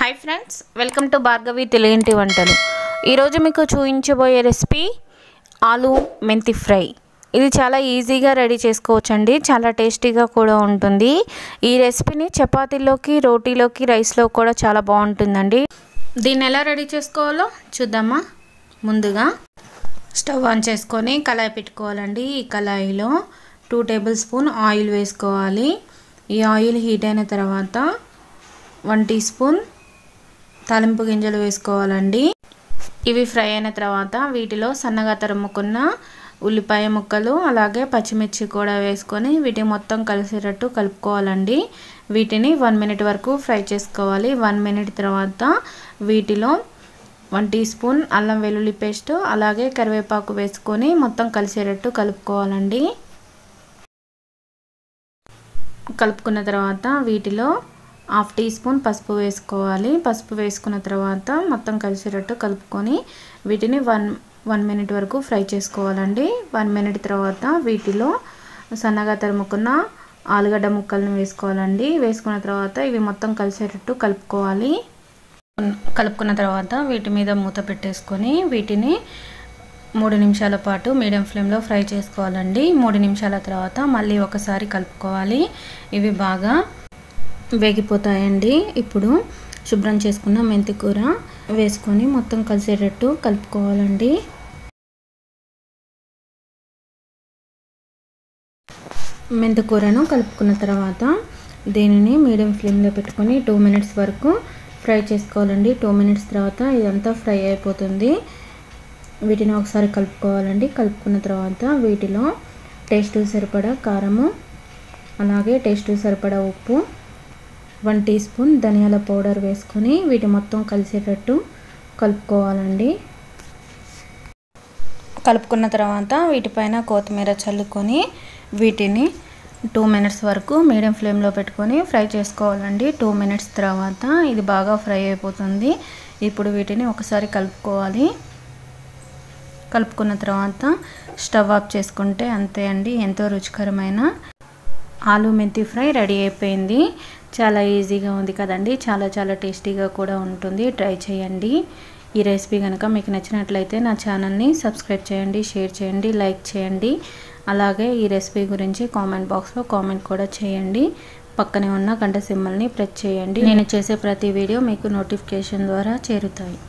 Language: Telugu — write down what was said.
hi friends welcome to Bhargavi తెలుగింటి వంటలు ఈరోజు మీకు చూపించబోయే రెసిపీ ఆలు మెంతి ఫ్రై ఇది చాలా ఈజీగా రెడీ చేసుకోవచ్చండి చాలా టేస్టీగా కూడా ఉంటుంది ఈ రెసిపీని చపాతీలోకి రోటీలోకి రైస్లో కూడా చాలా బాగుంటుందండి దీన్ని ఎలా రెడీ చేసుకోవాలో చూద్దామా ముందుగా స్టవ్ ఆన్ చేసుకొని కళాయి పెట్టుకోవాలండి ఈ కళాయిలో టూ టేబుల్ స్పూన్ ఆయిల్ వేసుకోవాలి ఈ ఆయిల్ హీట్ అయిన తర్వాత వన్ టీ స్పూన్ తాలింపు గింజలు వేసుకోవాలండి ఇవి ఫ్రై అయిన తర్వాత వీటిలో సన్నగా తరుముకున్న ఉల్లిపాయ ముక్కలు అలాగే పచ్చిమిర్చి కూడా వేసుకొని వీటి మొత్తం కలిసేటట్టు కలుపుకోవాలండి వీటిని వన్ మినిట్ వరకు ఫ్రై చేసుకోవాలి వన్ మినిట్ తర్వాత వీటిలో వన్ టీ స్పూన్ అల్లం వెల్లుల్లి పేస్ట్ అలాగే కరివేపాకు వేసుకొని మొత్తం కలిసేటట్టు కలుపుకోవాలండి కలుపుకున్న తర్వాత వీటిలో హాఫ్ టీ స్పూన్ పసుపు వేసుకోవాలి పసుపు వేసుకున్న తర్వాత మొత్తం కలిసేటట్టు కలుపుకొని వీటిని వన్ వన్ మినిట్ వరకు ఫ్రై చేసుకోవాలండి వన్ మినిట్ తర్వాత వీటిలో సన్నగా తరుముకున్న ఆలుగడ్డ ముక్కలను వేసుకోవాలండి వేసుకున్న తర్వాత ఇవి మొత్తం కలిసేటట్టు కలుపుకోవాలి కలుపుకున్న తర్వాత వీటి మీద మూత పెట్టేసుకొని వీటిని మూడు నిమిషాల పాటు మీడియం ఫ్లేమ్లో ఫ్రై చేసుకోవాలండి మూడు నిమిషాల తర్వాత మళ్ళీ ఒకసారి కలుపుకోవాలి ఇవి బాగా వేగిపోతాయండి ఇప్పుడు శుభ్రం చేసుకున్న మెంతి కూర వేసుకొని మొత్తం కలిసేటట్టు కలుపుకోవాలండి మెంతి కూరను కలుపుకున్న తర్వాత దీనిని మీడియం ఫ్లేమ్లో పెట్టుకొని టూ మినిట్స్ వరకు ఫ్రై చేసుకోవాలండి టూ మినిట్స్ తర్వాత ఇదంతా ఫ్రై అయిపోతుంది వీటిని ఒకసారి కలుపుకోవాలండి కలుపుకున్న తర్వాత వీటిలో టేస్ట్ సరిపడా కారము అలాగే టేస్ట్ సరిపడా ఉప్పు వన్ టీ స్పూన్ ధనియాల పౌడర్ వేసుకొని వీటి మొత్తం కలిసేటట్టు కలుపుకోవాలండి కలుపుకున్న తర్వాత వీటిపైన కొత్తిమీర చల్లుకొని వీటిని టూ మినిట్స్ వరకు మీడియం ఫ్లేమ్లో పెట్టుకొని ఫ్రై చేసుకోవాలండి టూ మినిట్స్ తర్వాత ఇది బాగా ఫ్రై అయిపోతుంది ఇప్పుడు వీటిని ఒకసారి కలుపుకోవాలి కలుపుకున్న తర్వాత స్టవ్ ఆఫ్ చేసుకుంటే అంతే అండి ఎంతో రుచికరమైన ఆలు మెంతి ఫ్రై రెడీ అయిపోయింది చాలా ఈజీగా ఉంది కదండి చాలా చాలా టేస్టీగా కూడా ఉంటుంది ట్రై చేయండి ఈ రెసిపీ కనుక మీకు నచ్చినట్లయితే నా ఛానల్ని సబ్స్క్రైబ్ చేయండి షేర్ చేయండి లైక్ చేయండి అలాగే ఈ రెసిపీ గురించి కామెంట్ బాక్స్లో కామెంట్ కూడా చేయండి పక్కనే ఉన్న గంట సింబల్ని ప్రెస్ చేయండి నేను చేసే ప్రతి వీడియో మీకు నోటిఫికేషన్ ద్వారా చేరుతాయి